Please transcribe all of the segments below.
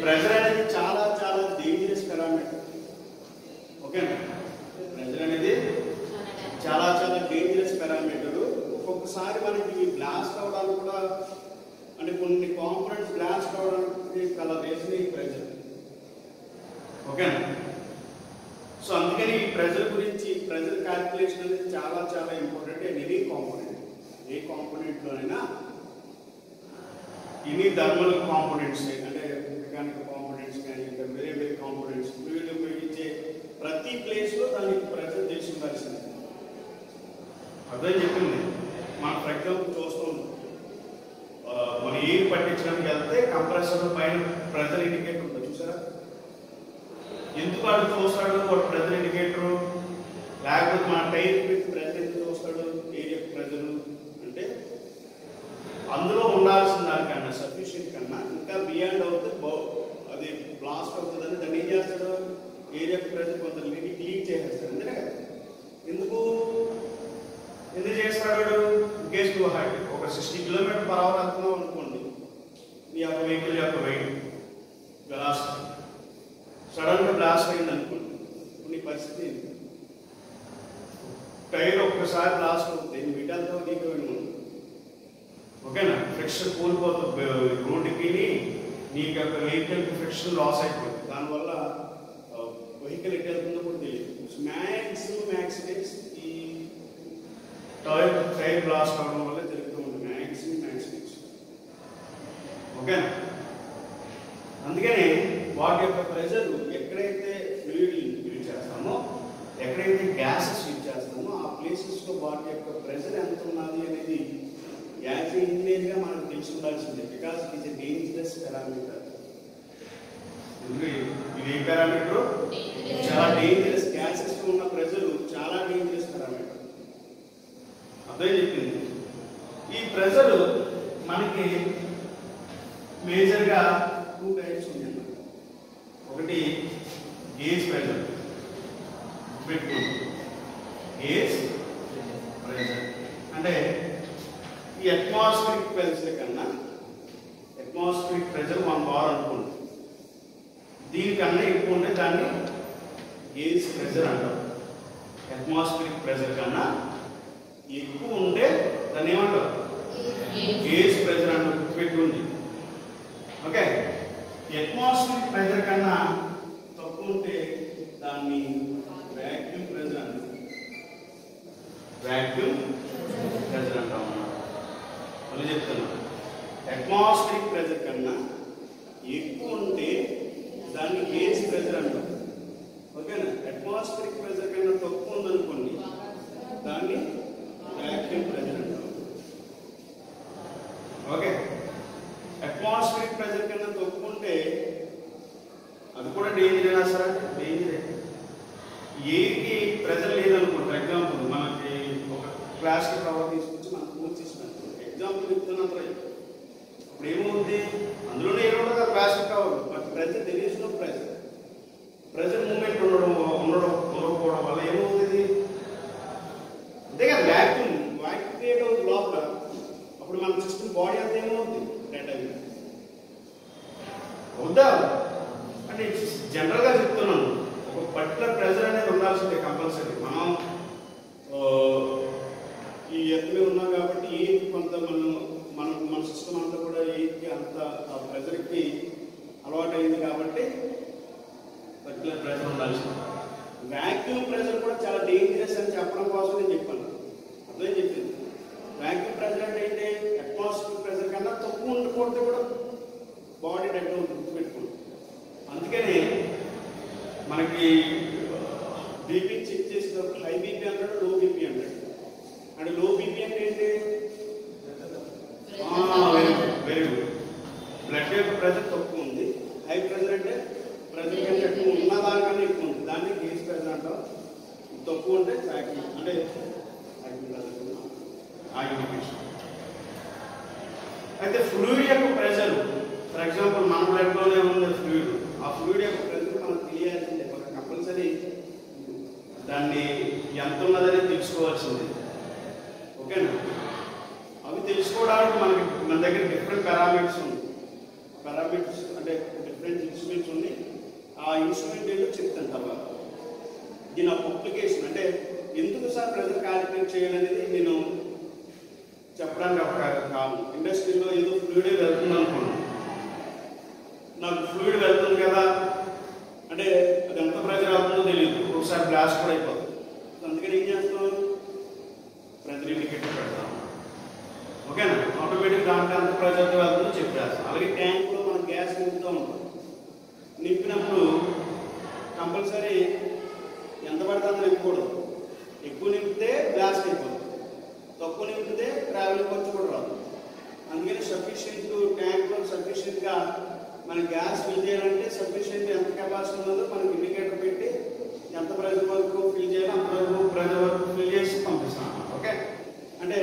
Pressure అనేది చాలా చాలా డేంజరస్ పారామీటర్ ఓకేనా ప్రెజర్ అనేది చాలా చాలా డేంజరస్ పారామీటర్ ఒక్కొక్కసారి మనకి బ్లాస్ట్ అవడానికి కూడా అంటే కొన్ని కాంపనెంట్స్ బ్లాస్ట్ అవడానికి చాలా రీజన్ ఈ ప్రెజర్ ఓకేనా సో అందుకని ఈ ప్రెజర్ గురించి ప్రెజర్ క్యాల్కులేషన్ అనేది చాలా చాలా ఇంపార్టెంట్ అండ్ ఎనీ కాంపోనెంట్ ఏ కాంపోనెంట్లోనైనా ఎనీ థర్మల్ కాంపోనెంట్స్ అంటే మెకానికల్ కాంపోనెంట్స్ కానీ ఇంకా వేరే వేరే కాంపోనెంట్స్ ఫ్లూయిడ్ ఉపయోగించే ప్రతి ప్లేస్లో దానికి ప్రెజర్ తెలిసి ఉండాల్సింది అదే చెప్పింది మనం ఫర్ ఎగ్జాంపుల్ చూస్తాం ఆ, మన ఎయిర్ పట్టించడానికి వెళ్తే కంప్రెసర్ పైన ప్రెజర్ ఇండికేటర్ ఉంటుంది చూసారా ఎందుకు వాడు చూస్తాడు వాడు ప్రెజర్ ఇండికేటర్ లేకపోతే మన టైర్ పెట్టి ప్రెజర్ ఎందుకు చూస్తాడు ఎయిర్ యొక్క ప్రెజర్ అంటే అందులో ఉండాల్సిన దానికన్నా సఫిషియెంట్ కన్నా ఇంకా బియాండ్ అవుతే బౌ అది బ్లాస్ట్ అవుతుందని దాన్ని ఏం చేస్తాడు ఏరియా ప్రెజర్ కొంత లీక్ లీక్ చేసేస్తాడు అంతే కదా ఎందుకు ఎందుకు చేస్తాడు కేసు టూ హైట్ ఒక సిక్స్టీ కిలోమీటర్ పర్ అవర్ వెళ్తున్నాం అనుకోండి మీ యొక్క వెహికల్ యొక్క వెయిట్ వెలాసిటీ సడన్ గా బ్లాస్ట్ అయింది అనుకోండి ఇప్పుడు నీ పరిస్థితి ఏంటి? టైర్ ఒక్కసారి బ్లాస్ట్ అవుతుంది నీ విటాలతో నీకు ఓకేనా ఫ్రిక్షన్ కూలిపోతుంది రోడ్డుకి నీకు యొక్క వెహికల్ ఫ్రిక్షన్ లాస్ అయిపోతుంది దానివల్ల వెహికల్ ఎటు వెళ్తుందో కూడా తెలియదు మ్యాక్సిమం యాక్సిడెంట్స్ ఈ టైర్ టైర్ బ్లాస్ట్ అవడం వల్ల జరుగుతూ ఉంటుంది మ్యాక్సిమం యాక్సిడెంట్స్ ఓకేనా అందుకని వాటి యొక్క ప్రెజర్ ఎక్కడైతే ఫ్లూయిడ్ యూజ్ చేస్తామో ఎక్కడైతే గ్యాసెస్ యూజ్ చేస్తామో ఆ ప్లేసెస్లో వాటి యొక్క ప్రెజర్ ఎంత ఉన్నది అనేది యాజ్ ఇంజనీర్గా మనకు తెలిసి ఉండాల్సిందే because it is a dangerous parameter ఇది ఏ పారామీటర్ చాలా డేంజరస్ గ్యాసెస్ ఉన్న ప్రెజర్ చాలా డేంజరస్ పారామీటర్ అదే చెప్పింది ఈ ప్రెజర్ మనకి మేజర్గా టూ టైప్స్ ఉన్నాయి ఒకటి గేజ్ ప్రెజర్ పెట్టుకోండి గేజ్ ప్రెజర్ అంటే ఈ అట్మాస్ఫిరిక్ ప్రెజర్ కన్నా అట్మాస్ఫిరిక్ ప్రెజర్ వన్ బార్ అనుకోండి దీనికన్నా ఎక్కువ ఉంటే దాన్ని గేజ్ ప్రెజర్ అంటారు అట్మాస్ఫిరిక్ ప్రెజర్ కన్నా ఎక్కువ ఉంటే దాన్ని ఏమంటారు గేజ్ ప్రెజర్ అంటారు గుర్తుపెట్టుకోండి ఓకే అట్మాస్ఫియర్ ప్రెజర్ కన్నా తక్కువ ఉంటే దాన్ని వాక్యూమ్ ప్రెజర్ అంటారు వాక్యూమ్ ప్రెజర్ అంటాం అన్నమాట. మళ్ళీ చెప్తున్నా అట్మాస్ఫిరిక్ ప్రెజర్ కన్నా ఎక్కువ ఉంటే దాన్ని గేజ్ ప్రెజర్ అంటాం ఓకేనా అట్మాస్ఫిరిక్ ప్రెజర్ కన్నా తక్కువ ఉందనుకోండి దాన్ని వాక్యూమ్ ప్రెజర్ అంటాం ఓకే అట్మాస్ఫిరిక్ ప్రెజర్ కన్నా తక్కువ ఉంటే అది కూడా డేంజరేనా సార్ డేంజరే ఏకి ప్రెజర్ లేదనుకోండి ఫర్ ఎగ్జాంపుల్ మనకి ఒక క్లాస్కి పవర్ తీసుకొచ్చి మనం పూర్తి చేసినట్టు ఎగ్జాంపుల్ చెప్తున్నప్పుడు ఇప్పుడు ఏమవుతుంది అందులోనే ఏముంటుంది ఆ plastic cover but pressure deletion of pressure pressure moment ఉండడం ఉండడం ఉండకపోవడం వల్ల ఏమవుతుంది అంతే కదా వ్యాక్యూమ్ వ్యాక్యూమ్ క్రియేట్ అవుతుంది లోపల అప్పుడు మన సిస్టమ్ బాడీ అంతా ఏమవుతుంది డెడ్ అయింది అవుద్దా అంటే జనరల్గా చెప్తున్నాను ఒక పర్టికులర్ ప్రెజర్ అనేది ఉండాల్సిందే కంపల్సరీ మనం ఆ, ఈ ఎత్తులో ఉన్నాం కాబట్టి ఏది కొంత మనం మన మన సిస్టమ్ అంతా కూడా ఏది అంత ఆ ప్రెజర్కి అలవాటు అయింది కాబట్టి పర్టికులర్ ప్రెజర్ ఉండాల్సింది వ్యాక్యూమ్ ప్రెజర్ కూడా చాలా డేంజరస్ అని చెప్పడం కోసం నేను చెప్పాను అదే చెప్పింది వ్యాక్యూమ్ ప్రెజర్ అంటే ఏంటి అట్మాస్ఫియర్ ప్రెజర్ కన్నా తక్కువ ఉండకూడదు కూడా బాడీ డెడ్ ఉంటుంది గుర్తుపెట్టుకోండి అందుకని మనకి బీపీ చెక్ చేసినప్పుడు హై బీపీ అంటాడు లో బీపీ అంటాడు అంటే లో బీపీ అంటే ఏంటి very good very good blood యొక్క ప్రెజర్ తక్కువ ఉంది హై ప్రెజర్ అంటే ప్రెజర్ కంటే ఎక్కువ ఉన్న దానికన్నా ఎక్కువ ఉంది దాన్ని గేజ్ ప్రెజర్ అంటాం తక్కువ ఉంటే వ్యాక్యూమ్ అంటే ఆగిఫికేషన్ అయితే ఫ్లూయిడ్ యొక్క ప్రెజర్ ఫర్ ఎగ్జాంపుల్ మన బ్లడ్లోనే ఉంది ఫ్లూయిడ్ ఆ ఫ్లూయిడ్ యొక్క ప్రెజర్ మనకు తెలియాల్సిందే మనకు కంపల్సరీ దాన్ని ఎంత ఉన్నదని తెలుసుకోవాల్సిందే ఓకేనా అవి తెలుసుకోవడానికి మనకి మన దగ్గర డిఫరెంట్ పారామీటర్స్ ఉంది పారామీటర్స్ అంటే అంటే డిఫరెంట్ ఇన్స్ట్రుమెంట్స్ ఉన్నాయి ఆ ఇన్స్ట్రుమెంట్ ఏంటో చెప్తాను తర్వాత దీని అప్లికేషన్ అంటే ఎందుకు సార్ ప్రెజర్ క్యాలిక్యులేట్ చేయాలనేది నేను చెప్పడానికి ఒక కాదు ఇండస్ట్రీలో ఏదో ఫ్లూయిడే వెళ్తుంది అనుకున్నాను నాకు ఫ్లూయిడ్ వెళ్తుంది కదా అంటే అది ఎంత ప్రెజర్ అవుతుందో తెలియదు ఒకసారి బ్లాస్ట్ కూడా అయిపోతుంది అందుకని ఏం చేస్తాం ప్రెజర్ ఇండికేటర్ పెడతాం ఓకేనా ఆటోమేటిక్ దాంట్లో ఎంత ప్రెజర్ వెళ్తుందో చెప్పేస్తాం అలాగే ట్యాంక్లో మనం గ్యాస్ నింపుతూ ఉంటాం నింపినప్పుడు కంపల్సరీ ఎంత పడితే అంత నింపకూడదు ఎక్కువ నింపితే బ్లాస్ట్ అయిపోతుంది తక్కువ నింపితే ట్రావెలింగ్ ఖర్చు కూడా రాదు అందుకని సఫిషియెంట్ ట్యాంక్లో సఫిషియెంట్గా మన గ్యాస్ ఫిల్ చేయాలంటే సఫిషియెంట్ ఎంత కెపాసిటీ ఉందో మనకి ఇండికేటర్ పెట్టి ఎంత ప్రెజర్ వరకు ఫిల్ చేయాలో అంత వరకు ప్రెజర్ వరకు ఫిల్ చేసి పంపిస్తాం ఓకే అంటే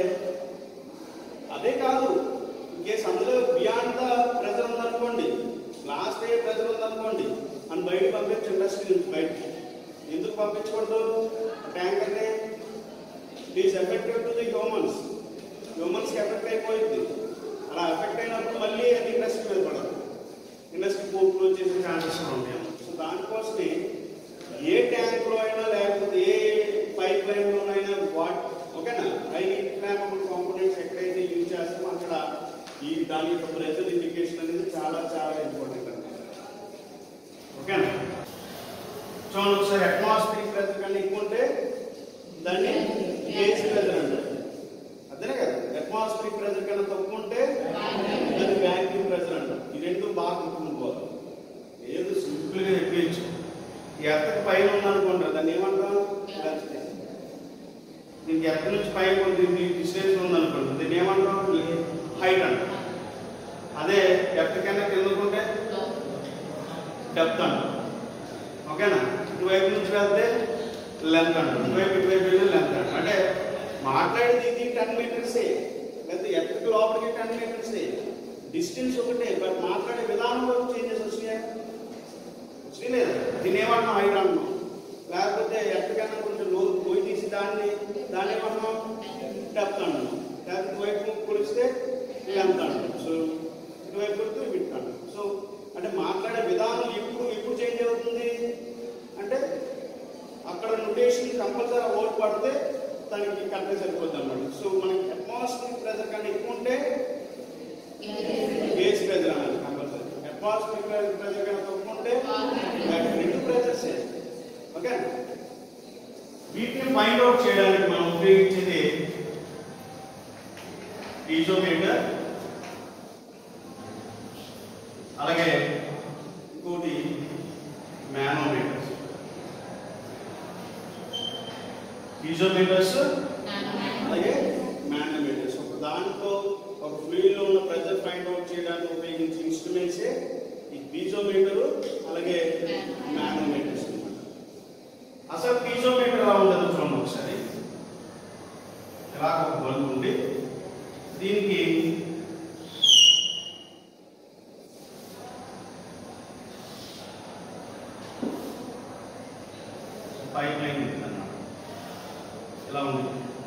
అదే కాదు కేసు అందులో బియాండ్ ద ప్రెజర్ ఉందనుకోండి లాస్ట్ ఏ ప్రెజర్ ఉందనుకోండి అని బయట పంపించి ఇండస్ట్రీ నుంచి బయటికి ఎందుకు పంపించకూడదు ట్యాంక్ అంటే is affected to the humans హ్యూమన్స్కి ఎఫెక్ట్ అయిపోయింది అలా ఎఫెక్ట్ అయినప్పుడు మళ్ళీ అది ఇండస్ట్రీ మీద పడదు ఇండస్ట్రీ పోర్ట్లో చేసే ఛాన్సెస్ ఉంటాయి సో దానికోసమే ఏ ట్యాంక్లో అయినా లేకపోతే ఏ పైప్ లైన్లోనైనా వాట్ ఓకేనా హై ఫ్లామబుల్ కాంపోనెంట్స్ ఎక్కడైతే యూజ్ చేస్తామో అక్కడ ఈ దాని యొక్క ప్రెజర్ ఇండికేషన్ అనేది చాలా చాలా ఇంపార్టెంట్ అన్నమాట ఓకేనా చూడండి ఒకసారి అట్మాస్ఫియరిక్ ప్రెజర్ కన్నా ఎక్కువ ఉంటే దాన్ని గేజ్ ప్రెజర్ అంటారు అదేనే కదా అట్మాస్ఫియరిక్ ప్రెజర్ కన్నా తక్కువ ఉంటే దాన్ని వ్యాక్యూమ్ ప్రెజర్ అంటారు ఈ రెండు బాగా గుర్తుంచుకోవాలి ఏదో సింపుల్ గా చెప్పేయచ్చు ఈ ఎత్తకు పైన ఉందనుకోండి దాన్ని ఏమంటాం గంజితే. దీనికి ఎత్త నుంచి పైన ఉంది దీనికి డిస్టెన్స్ ఉందనుకోండి దీన్ని ఏమంటాం హైట్ అంటాం అదే ఎత్త కన్నా కిందకుంటే డెప్త్ అంటాం ఓకేనా ఇటువైపు నుంచి వెళ్తే లెంత్ అంటాం ఇటువైపు ఇటువైపు వెళ్ళి లెంత్ అంటాం అంటే మాట్లాడేది ఇది టెన్ మీటర్సే లేకపోతే ఎక్కడికి లోపలికి టెన్ మీటర్సే డిస్టెన్స్ ఒకటే బట్ మాట్లాడే విధానంలో చేంజెస్ వచ్చినాయా వచ్చినాయి లేదా దీన్ని ఏమంటున్నాం హైట్ అంటున్నాం లేకపోతే ఎక్కడికైనా కొంచెం లో పోయి తీసి దాన్ని దాన్ని ఏమంటున్నాం డెప్త్ అంటున్నాం లేకపోతే ఇటువైపు కొలిస్తే లెంత్ అంటాం సో ఇటువైపు కొడుతూ ఇటు అంటాం సో అంటే మాట్లాడే విధానం ఎప్పుడు ఎప్పుడు చేంజ్ అవుతుంది అంటే అక్కడ నొటేషన్ కంపల్సరీ ఓట్ పడితే దానికి కరెక్ట్గా సరిపోద్ది అనమాట సో మనకి అట్మాస్ఫియర్ ప్రెజర్ కన్నా ఎక్కువ ఉంటే బేస్ ప్రెజర్ అనాలి కంపల్సరీ అట్మాస్ఫియర్ ప్రెజర్ కన్నా తక్కువ ఉంటే రెండు ప్రెజర్స్ ఓకే వీటిని ఫైండ్ అవుట్ చేయడానికి మనం ఉపయోగించేది ఈజోమీటర్ అలాగే ఇంకోటి మ్యానోమీటర్స్ ఈజోమీటర్స్ అలాగే మ్యానోమీటర్స్ ఒక దాంట్లో ఒక ఫ్లూయిడ్ లో ఉన్న ప్రెజర్ ఫైండ్ అవుట్ చేయడానికి ఉపయోగించే ఇన్స్ట్రుమెంట్సే ఈ పీజోమీటర్ అలాగే మ్యానోమీటర్స్ అన్నమాట అసలు పీజోమీటర్ ఎలా ఉండదు చూడండి ఒకసారి ఇలా ఒక బల్బ్ ఉండి దీనికి పైప్ లైన్ ఉంది అన్నమాట ఇలా ఉంది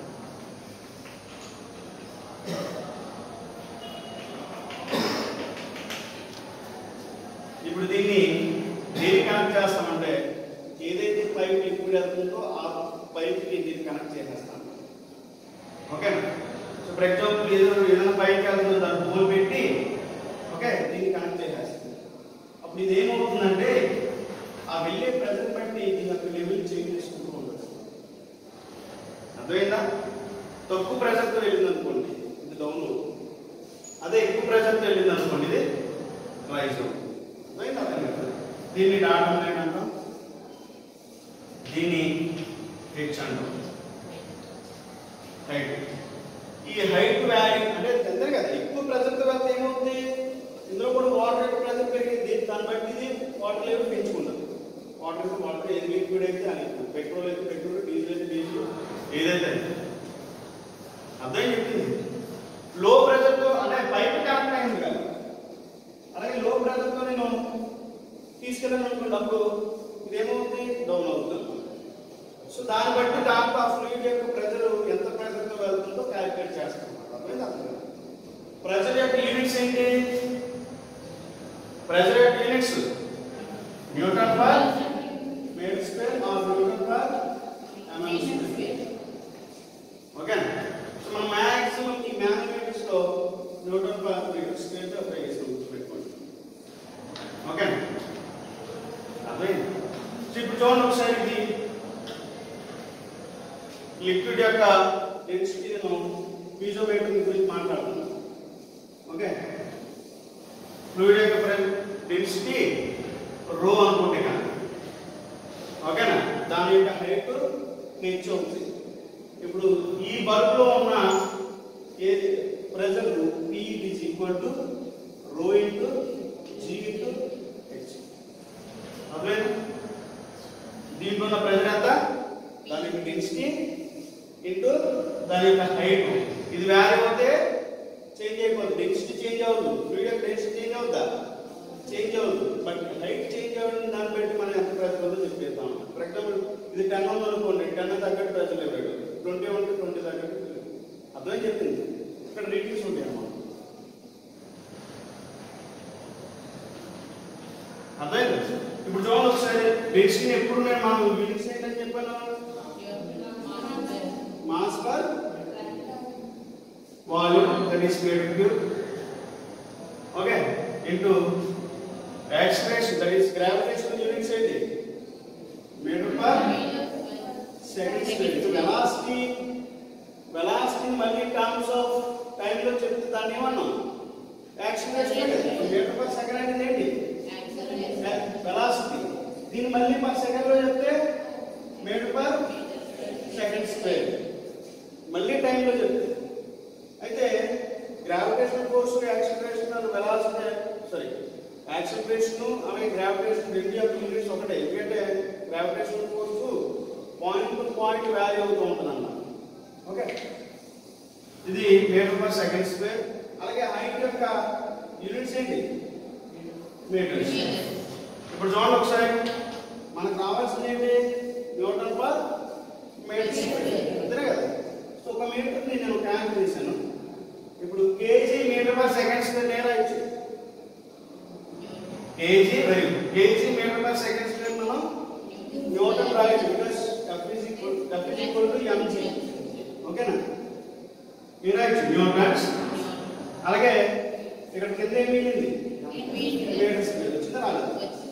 ఇప్పుడు దీన్ని దేని కనెక్ట్ చేస్తామంటే ఏదైతే పైప్ లిక్విడ్ వెళ్తుందో ఆ పైప్కి దీన్ని కనెక్ట్ చేసేస్తాం ఓకేనా సో ఫర్ ఎగ్జాంపుల్ ఏదో ఏదైనా పైప్ వెళ్తుందో దాన్ని హోల్ పెట్టి ఓకే దీన్ని కనెక్ట్ చేసేస్తాం అప్పుడు ఇది ఏమవుతుందంటే ఆ వెళ్ళే ప్రెజర్ బట్టి దీని యొక్క లెవెల్ చేంజ్ చేసుకుంటూ ఉండదు అర్థమైందా తక్కువ ప్రెజర్తో వెళ్ళింది అనుకోండి ఇది డౌన్ అవుతుంది అదే ఎక్కువ ప్రెజర్తో వెళ్ళింది అనుకోండి ఇది రైజ్ అవుతుంది అర్థమైందా అర్థమైందా? దీన్ని డాటమ్ లైన్ అంటాం దీన్ని హెచ్ అంటాం హైట్ ఈ హైట్ వ్యారీ అంటే అందరు కదా ఎక్కువ ప్రెజర్తో వెళ్తే ఏమవుతుంది ఇందులో కూడా వాటర్ యొక్క ప్రెజర్ పెరిగింది దాన్ని బట్టి ఇది వాటర్ లెవెల్ పెంచుకుంటుంది వాటర్ వాటర్ ఏది లిక్విడ్ అయితే అది పెట్రోల్ అయితే పెట్రోల్ డీజిల్ అయితే డీజిల్ ఏదైతే అది. అర్థం చెప్పింది లో ప్రెషర్తో అంటే పైప్ కనెక్ట్ అయింది కదా అలాగే లో ప్రెషర్తో నేను తీసుకెళ్ళాను అనుకోండి అప్పుడు ఇదేమవుతుంది డౌన్ అవుతుంది సో దాన్ని బట్టి దాంట్లో ఆ ఫ్లూయిడ్ యొక్క ప్రెషర్ ఎంత ప్రెషర్తో వెళ్తుందో క్యాలిక్యులేట్ చేస్తాం అర్థమైంది అర్థం ప్రెషర్ యొక్క లిమిట్స్ ఏంటి ప్రెజర్ యొక్క units newton per metre square or newton per mm square okay so మనం మాక్సిమం ఈ మ్యాథమెటిక్స్ లో న్యూటన్ పర్ మీటర్ స్క్వేర్ తో అప్లై చేస్తాం గుర్తుపెట్టుకోండి ఓకే అర్థమైంది సో ఇప్పుడు చూడండి ఒకసారి ఇది లిక్విడ్ యొక్క డెన్సిటీ మనం పీజోమీటర్ గురించి మాట్లాడుతున్నాం ఓకే ఫ్లూయిడ్ యొక్క డెన్సిటీ రో అనుకుంటే కనుక ఓకేనా దాని యొక్క హైట్ హెచ్ అవుతుంది ఇప్పుడు ఈ బల్బ్ లో ఉన్న ఏది pressure P is equal to rho into g into h అర్థమైంది దీంట్లో ఉన్న ప్రెజర్ ఎంత దాని యొక్క డెన్సిటీ ఇంటూ దాని యొక్క హైట్ ఇది వ్యాల్యూ అవుతే చేంజ్ అయిపోతుంది డెన్సిటీ చేంజ్ అవుతుంది ఫ్లూయిడ్ యొక్క డెన్సిటీ చేంజ్ అవుతా చేంజ్ అవుతుంది బట్ హైట్ చేంజ్ అవ్వడం దాన్ని బట్టి మనం ఎంత ప్రెజర్ ఉందో చెప్పేస్తాం ఫర్ ఎగ్జాంపుల్ ఇది టెన్ ఉంది అనుకోండి టెన్ తగ్గట్టు ప్రెజర్ ఇవ్వడు ట్వంటీ ఉంటే ట్వంటీ తగ్గట్టు అర్థం చెప్పింది ఇక్కడ రీడింగ్స్ ఉంటాయి అన్నమాట అర్థమైంది ఇప్పుడు చూడండి ఒకసారి డెన్సిటీ ఎప్పుడు నేను మనం యూనిట్స్ ఏంటని చెప్పాను mass per volume that is metre cube okay into acceleration that is gravitation units ఏంటి మీటర్ పర్ సెకండ్ స్క్వేర్ ఇది వెలాసిటీ వెలాసిటీ మళ్ళీ టర్మ్స్ ఆఫ్ టైం లో చెప్తే దాన్ని ఏమన్నాం యాక్సిలరేషన్ మీటర్ పర్ సెకండ్ అనేది ఏంటి వెలాసిటీ దీన్ని మళ్ళీ పర్ సెకండ్ లో చెప్తే మీటర్ పర్ సెకండ్ స్క్వేర్ మళ్ళీ టైంలో చెప్తే అయితే gravitation force acceleration and velocity sorry acceleration అలాగే గ్రావిటేషన్ రెండు యొక్క యూనిట్స్ ఒకటే ఎందుకంటే gravitation force point to point value అవుతూ ఉంటుంది అన్న ఓకే ఇది మీటర్ పర్ సెకండ్ స్క్వేర్ అలాగే హైట్ యొక్క యూనిట్స్ ఏంటి మీటర్స్ ఇప్పుడు చూడండి ఒకసారి మనకు రావాల్సింది ఏంటి న్యూటన్ పర్ మీటర్ స్క్వేర్ అంతే కదా సో ఒక మీటర్ నేను క్యాల్కులేట్ చేశాను ఇప్పుడు KG metre per second square నేను రాయొచ్చు KG very good KG metre per second square మనం న్యూటన్ రాయొచ్చు because F is equal F is equal to MG ఓకేనా మీరు రాయొచ్చు న్యూటన్స్ అలాగే ఇక్కడ కింద ఏం మిగిలింది మీటర్ స్క్వేర్ వచ్చిందా రాలేదు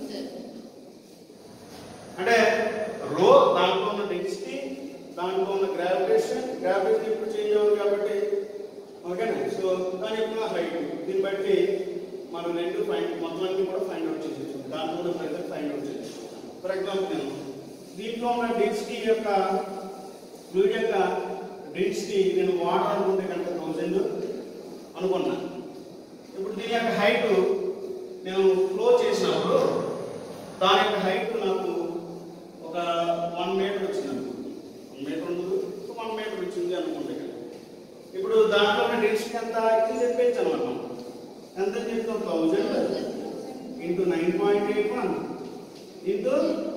అంటే రో దాంట్లో ఉన్న డెన్సిటీ దాంట్లో ఉన్న గ్రావిటేషన్ గ్రావిటేషన్ ఇప్పుడు చేంజ్ అవ్వదు కాబట్టి ఓకేనా సో దాని యొక్క హైట్ దీన్ని బట్టి మనం రెండు ఫైండ్ మొత్తం అన్ని కూడా ఫైండ్ అవుట్ చేసేచ్చు దాంట్లో ఉన్న ప్రెజర్ ఫైండ్ అవుట్ చేసేచ్చు ఫర్ ఎగ్జాంపుల్ నేను దీంట్లో ఉన్న డెన్సిటీ యొక్క ఫ్లూయిడ్ యొక్క డెన్సిటీ నేను వాటర్ అనుకుంటే కనుక థౌసండ్ అనుకున్నా ఇప్పుడు దీని యొక్క హైట్ నేను ఫ్లో చేసినప్పుడు దాని యొక్క హైట్ నాకు ఒక వన్ మీటర్ వచ్చింది అనుకుంటా వన్ మీటర్ ఉండదు వన్ మీటర్ వచ్చింది అనుకుంటే కనుక ఇప్పుడు దాంట్లో ఉన్న డెన్సిటీ ఎంత ఇది చెప్పేచ్చు అనమాట మనం. ఎంత చెప్తాం thousand into nine point eight one into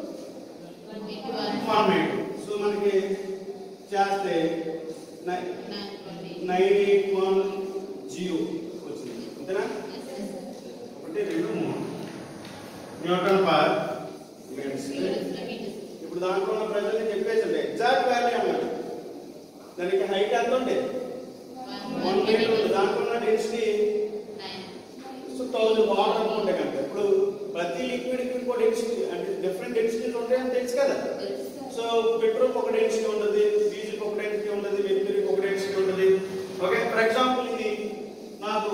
one metre so మనకి చేస్తే నైన్ ఎయిట్ వన్ జీరో వచ్చింది అంతేనా ఒకటి రెండు మూడు న్యూటన్ పర్ మీటర్ స్క్వేర్ ఇప్పుడు దాంట్లో ఉన్న ప్రజల్ని చెప్పేసి ఎగ్జాక్ట్ వాల్యూ అన్నాడు దానికి హైట్ ఎంత ఉండే వన్ మీటర్ ఉంది దాంట్లో ఉన్న డెన్సిటీ సో థౌసండ్ వాటర్ అనుకుంటే కనుక ఇప్పుడు ప్రతి లిక్విడ్ కి ఇంకో డెన్సిటీ అంటే డిఫరెంట్ డెన్సిటీస్ ఉంటాయని తెలుసు కదా సో పెట్రోల్ ఒక డెన్సిటీ ఉంటుంది డీజిల్ ఒక డెన్సిటీ ఉంటుంది మెర్క్యూరీ ఒక డెన్సిటీ ఉంటుంది ఓకే ఫర్ ఎగ్జాంపుల్ ఇది నాకు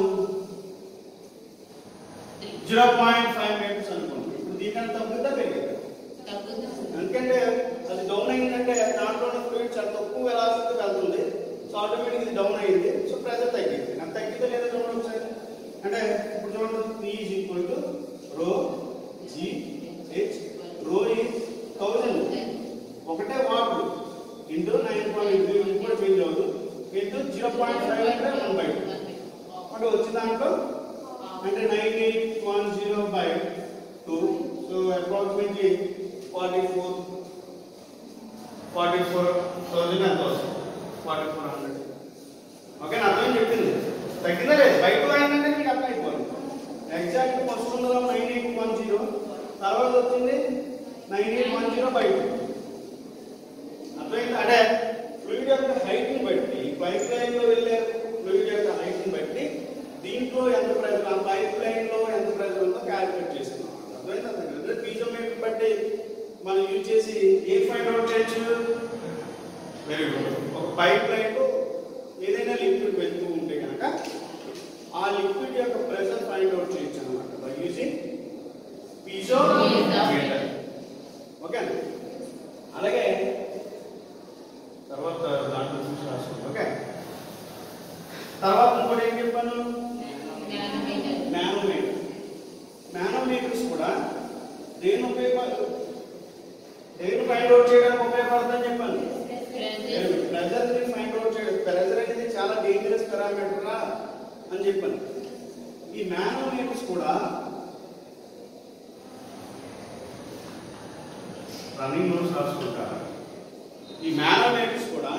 జీరో పాయింట్ ఫైవ్ మీటర్స్ అనుకోండి ఇప్పుడు దీనికన్నా తగ్గుతుందా పెరిగిందా ఎందుకంటే అది డౌన్ అయిందంటే దాంట్లో ఉన్న ఫ్లూయిడ్ చాలా తక్కువ వెలాసిటీ వెళ్తుంది సో ఆటోమేటిక్ ఇది డౌన్ అయింది సో ప్రెజర్ తగ్గింది అది తగ్గితే లేదా చూడండి ఒకసారి అంటే ఇప్పుడు చూడండి P is equal to rho g h rho is thousand ఒకటే water into nine point zero కూడా చేంజ్ అవ్వదు ఇంటూ జీరో పాయింట్ ఫైవ్ అంటే వన్ బై అంటే వచ్చిన దాంట్లో అంటే nine eight one zero by two so approximately forty four forty four thousand ఎంత వస్తుంది ఫార్టీ ఫోర్ హండ్రెడ్ ఓకే నా అర్థం చెప్పింది తగ్గిందా లేదు బయట అయిందంటే మీకు అర్థం అయిపోవాలి ఎగ్జాక్ట్ ఫస్ట్ ఉన్నదో నైన్ ఎయిట్ వన్ జీరో తర్వాత వచ్చింది నైన్ ఎయిట్ వన్ జీరో బయట అర్థమైంది అంటే ఫ్లూయిడ్ యొక్క హైట్ ని బట్టి పైప్ లైన్ లో వెళ్ళే ఫ్లూయిడ్ యొక్క హైట్ ని బట్టి దీంట్లో ఎంత ప్రెజర్ ఆ పైప్ లైన్ లో ఎంత ప్రెజర్ ఉందో క్యాలిక్యులేట్ చేస్తున్నాం అర్థమైంది అర్థమైంది పీజోమీటర్ బట్టి మనం యూజ్ చేసి ఏ ఫైండ్ అవుట్ చేయొచ్చు వెరీ గుడ్ ఒక పైప్ లైన్ లో ఏదైనా లిక్విడ్ వెళ్తూ ఉంటే కనుక ఆ లిక్విడ్ యొక్క ప్రెషర్ ఫైండ్ అవుట్ చేయొచ్చు అనమాట బై యూజింగ్ పీజోమీటర్ ఓకే అలాగే తర్వాత దాంట్లో చూసి రాసుకోండి ఓకే తర్వాత ఇంకోటి ఏం చెప్పాను నానోమీటర్ నానోమీటర్స్ కూడా దేని ఉపయోగ దేని ఫైండ్ అవుట్ చేయడానికి ఉపయోగపడుతుందని చెప్పాను ప్రెజర్ ని ఫైండ్ అవుట్ చేయడం ప్రెజర్ అనేది చాలా డేంజరస్ పారామీటర్ రా అని చెప్పాను ఈ నానోమీటర్స్ కూడా రన్నింగ్ నోట్స్ రాసుకుంటారు ఈ నానోమీటర్స్ కూడా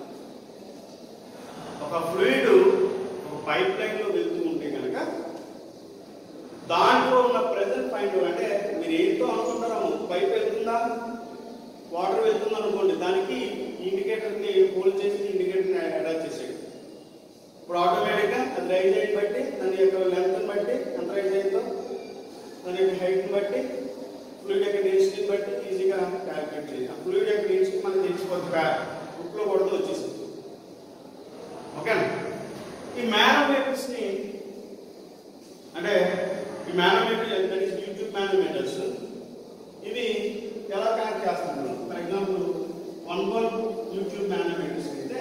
ఒక ఫ్లూయిడ్ ఒక పైప్ లైన్ లో వెళ్తూ ఉంటే కనుక దాంట్లో ఉన్న ప్రెజర్ ఫైండ్ అంటే మీరు ఏంటో అనుకుంటారో పైప్ వెళ్తుందా వాటర్ వెళ్తుంది అనుకోండి దానికి ఇండికేటర్ ని హోల్డ్ చేసి ఇండికేటర్ ని అటాచ్ చేసేది ఇప్పుడు ఆటోమేటిక్ గా అది రైజ్ అయ్యి బట్టి దాని యొక్క లెంత్ బట్టి ఎంత రైజ్ అయిందో దాని యొక్క హైట్ బట్టి ఫ్లూయిడ్ యొక్క డెన్సిటీ బట్టి ఈజీగా క్యాలిక్యులేట్ చేయాలి ఆ ఫ్లూయిడ్ యొక్క డెన్సిటీ మనకి తెలిసిపోతుంది బుక్ లో కొడుతూ వచ్చేసింది ఓకేనా ఈ మ్యానోమీటర్స్ ని అంటే ఈ manometer that is U tube manometers ఇవి ఎలా కనెక్ట్ చేస్తున్నాం for example one volt U tube manometers అయితే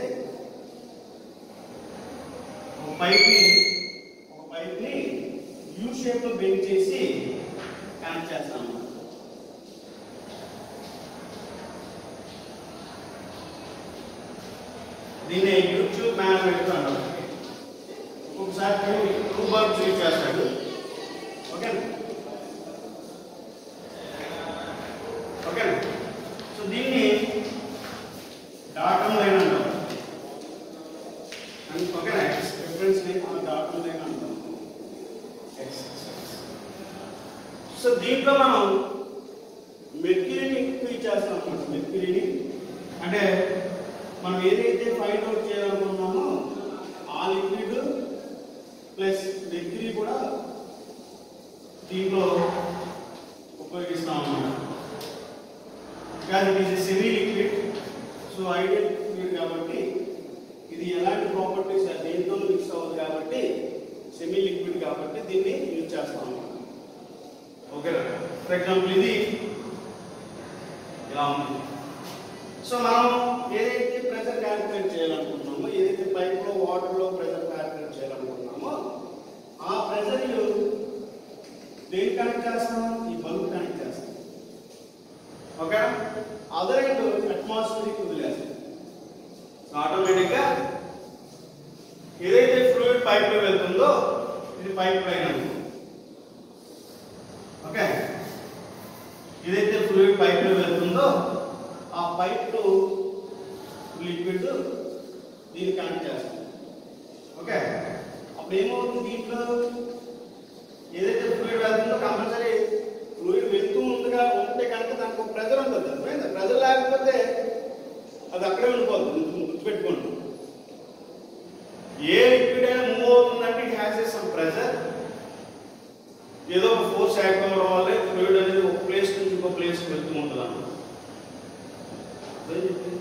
ఒక పైప్ ని ఒక పైప్ ని యూ షేప్ లో బెండ్ చేసి కనెక్ట్ చేస్తాం అన్నమాట. దీన్ని యూట్యూబ్ మ్యానోమీటర్ అంటారు ఒకసారి టూ బల్బ్స్ యూజ్ చేస్తాడు ఓకే ఓకే సో దీన్ని డాటమ్ లైన్ అంటాం ఓకే రిఫరెన్స్ లైన్ ఆ డాటమ్ లైన్ అంటాం సో దీంట్లో మనం మెర్క్యూరీని ఎక్కువ ఇచ్చేస్తాం అన్నమాట మెర్క్యూరీని అంటే మనం ఏదైతే ఫైండ్ అవుట్ చేయాలనుకున్నామో ఆ లిక్విడ్ ప్లస్ మెర్క్యూరీ కూడా దీంట్లో ఉపయోగిస్తాం అన్నమాట కానీ it is semi liquid so ideal liquid కాబట్టి ఇది ఎలాంటి ప్రాపర్టీస్ దేంతో మిక్స్ అవ్వదు కాబట్టి సెమీ లిక్విడ్ కాబట్టి దీన్ని యూజ్ చేస్తాం అన్నమాట ఓకే ఫర్ ఎగ్జాంపుల్ ఇది ఇలా ఉంది సో మనం ఏదైతే ప్రెషర్ క్యాలిక్యులేట్ చేయాలనుకుంటున్నామో ఏదైతే పైప్ లో వాటర్ లో ప్రెషర్ క్యాలిక్యులేట్ చేయాలనుకుంటున్నామో ఆ ప్రెషర్ దేని కనెక్ట్ చేస్తాం ఈ బల్బ్ కనెక్ట్ చేస్తాం ఓకే అదర్ ఎండ్ అట్మాస్ఫియర్ వదిలేస్తాం ఆటోమేటిక్ గా ఏదైతే ఫ్లూయిడ్ పైప్ లో వెళ్తుందో ఇది పైప్ లైన్ అనుకో ఓకే ఏదైతే ఫ్లూయిడ్ పైప్ లో వెళ్తుందో ఆ పైప్ లో లిక్విడ్ దీన్ని కనెక్ట్ చేస్తాం ఓకే అప్పుడు ఏమవుతుంది దీంట్లో ఏదైతే ఫ్లూయిడ్ వెళ్తుందో కంపల్సరీ ఫ్లూయిడ్ వెళ్తూ ఉందిగా ఉంటే కనుక దానికి ఒక ప్రెజర్ ఉంటుంది అర్థమైందా ప్రెజర్ లేకపోతే అది అక్కడే ఉండిపోతుంది గుర్తుపెట్టుకోండి ఏ లిక్విడ్ అయినా మూవ్ అవుతుందంటే ఇట్ హ్యాస్ సమ్ ప్రెజర్ ఏదో ఒక ఫోర్స్ యాక్ట్ అవ్వడం వల్ల ఫ్లూయిడ్ అనేది ఒక ప్లేస్ నుంచి ఇంకో ప్లేస్ వెళ్తూ ఉంటుంది అన్నమాట అదే చెప్పింది.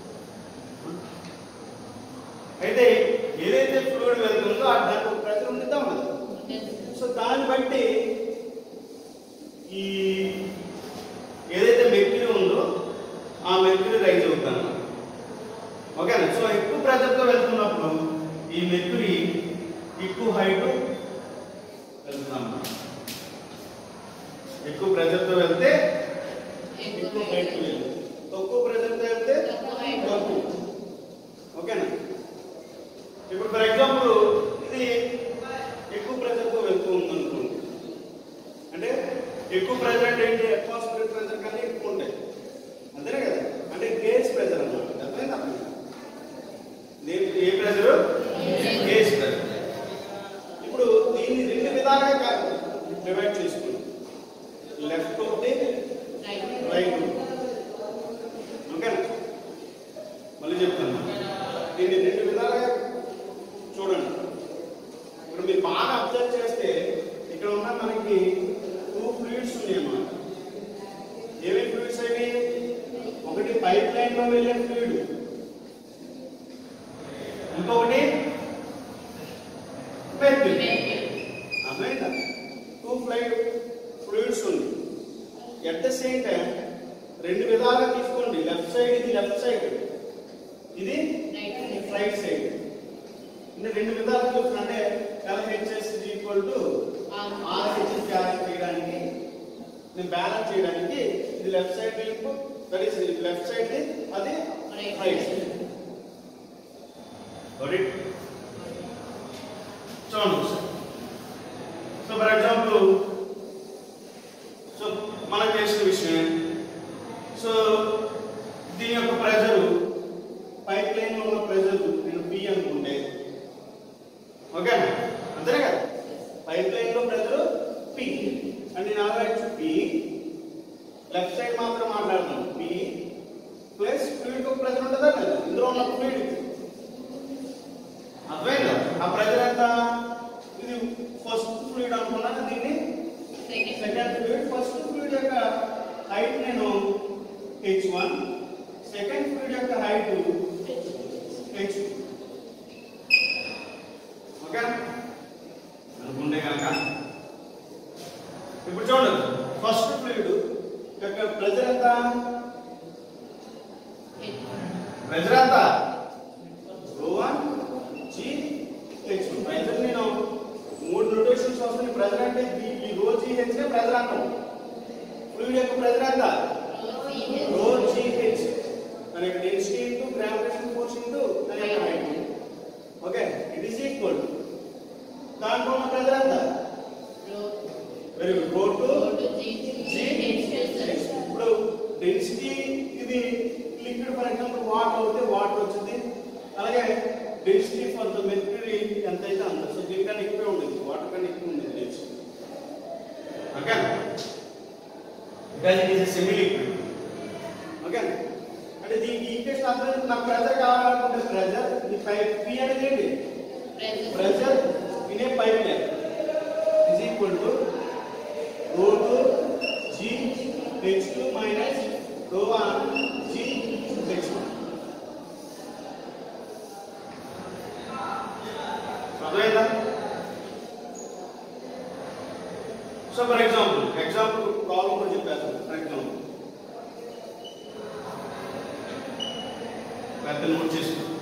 అయితే ఏదైతే ఫ్లూయిడ్ వెళ్తుందో ఆ దానికి ఒక ప్రెజర్ ఉండిద్దా ఉండదు సో దాన్ని బట్టి ఈ ఏదైతే మెర్క్యూరీ ఉందో ఆ మెర్క్యూరీ రైజ్ అవుతుంది అన్నమాట ఓకేనా సో ఎక్కువ ప్రెజర్తో వెళ్తున్నప్పుడు ఈ మెర్క్యూరీ ఎక్కువ హైట్ వెళ్తుంది అన్నమాట ఎక్కువ ప్రెజర్తో వెళ్తే ఎక్కువ హైట్ వెళ్ళదు తక్కువ ప్రెజర్తో వెళ్తే తక్కువ height. తక్కువ ఓకేనా ఇప్పుడు ఫర్ ఎగ్జాంపుల్ ఇది ఎక్కువ ప్రెజర్తో వెళ్తూ ఉందనుకోండి అంటే ఎక్కువ ప్రెజర్ అంటే ఏంటి అట్మాస్ఫియర్ ప్రెజర్ కన్నా ఎక్కువ ఉంటాయి అంతేనే కదా అంటే గేజ్ ప్రెజర్ అన్నమాట అర్థమైందా దేని- ఏ ప్రెజర్ గేజ్ ప్రెజర్ ఇప్పుడు దీన్ని రెండు విధాలుగా కా- డివైడ్ చేసుకోండి లెఫ్ట్ ఒకటి రైట్ ఓకేనా మళ్ళీ చెప్తాను దీన్ని రెండు విధాలుగా చూడండి ఇప్పుడు మీరు బాగా అబ్జర్వ్ చేస్తే ఇక్కడ ఉన్న మనకి టూ ఫ్లూయిడ్స్ ఉన్నాయి అన్నమాట ఏమి ఫ్లూయిడ్స్ అవి ఒకటి పైప్ లైన్ లో వెళ్ళే ఫ్లూయిడ్ ఇంకొకటి పెద్ద అర్థమైందా టూ ఫ్లైడ్ ఫ్లూయిడ్స్ ఉంది ఎట్ ద సేమ్ టైం రెండు విధాలుగా తీసుకోండి లెఫ్ట్ సైడ్ ఇది లెఫ్ట్ సైడ్ ఇది రైట్ సైడ్ అంటే రెండు విధాలుగా చూస్తున్నా అంటే LHS equal to RHS balance చేయడానికి నేను బ్యాలెన్స్ చేయడానికి ఇది left side link that is left side అది రైట్ సైడ్ చూడండి సో ఫర్ ఎగ్జాంపుల్ సో మనకు తెలిసిన విషయం సో దీని యొక్క ప్రెజర్ పైప్ లైన్ లో ఉన్న ప్రెజర్ నేను పి అనుకుంటే ఓకే అంతేనే కదా పైప్ లైన్ లో ప్రెజర్ పి అంటే నేను ఆల్రెడీ పి లెఫ్ట్ సైడ్ మాత్రం మాట్లాడుతున్నాను పి ప్లస్ ఫ్లూయిడ్ ఒక ప్రెజర్ ఉంటుందా లేదా ఇందులో ఉన్న ఫ్లూయిడ్ అర్థమైందా ఆ ప్రెజర్ ఎంత ఇది ఫస్ట్ ఫ్లూయిడ్ అనుకున్నాను దీన్ని సెకండ్ ఫ్లూయిడ్ ఫస్ట్ ఫ్లూయిడ్ యొక్క హైట్ నేను హెచ్ వన్ సెకండ్ ఫ్లూయిడ్ యొక్క హైట్ హెచ్ ఓకే అనుకుంటే కనుక ఇప్పుడు చూడండి ఫస్ట్ ఫ్లూయిడ్ యొక్క ప్రెజర్ ఎంత ప్రెజర్ ఎంత rho one G H pressure నేను మూడు నోటేషన్స్ వస్తుంది ప్రెజర్ అంటే ఈ ఈ రో జీ హెచ్ నే ప్రెజర్ అంటాం ఫ్లూయిడ్ యొక్క ప్రెజర్ ఎంత రో జీ హెచ్ దాని యొక్క density into gravitation force into దాని యొక్క height okay it is equal దాంట్లో ఉన్న ప్రెజర్ ఎంత వెరీ గుడ్ రో టు ఇప్పుడు డెన్సిటీ ఇది లిక్విడ్ ఫర్ ఎగ్జాంపుల్ వాటర్ అవుతే వాటర్ వచ్చింది అలాగే డెన్సిటీ ఫర్ ద మెర్క్యూరీ ఎంత అయితే అంత సో దీనికన్నా ఎక్కువే ఉండేది వాటర్ కన్నా ఎక్కువ ఉండేది density okay because it is semi liquid okay అంటే దీనికి ఈక్వేషన్ అర్థం నాకు ప్రెజర్ కావాలనుకుంటే ప్రెజర్ ఈ పైప్ పి అనేది ఏంటి pressure in a pipe line is equal to rho 2 g h2 minus rho 1 g h1 అర్థమైందా so for example example problem కూడా చెప్పేస్తాను ఫర్ ఎగ్జాంపుల్ పెద్ద నోట్ చేసుకో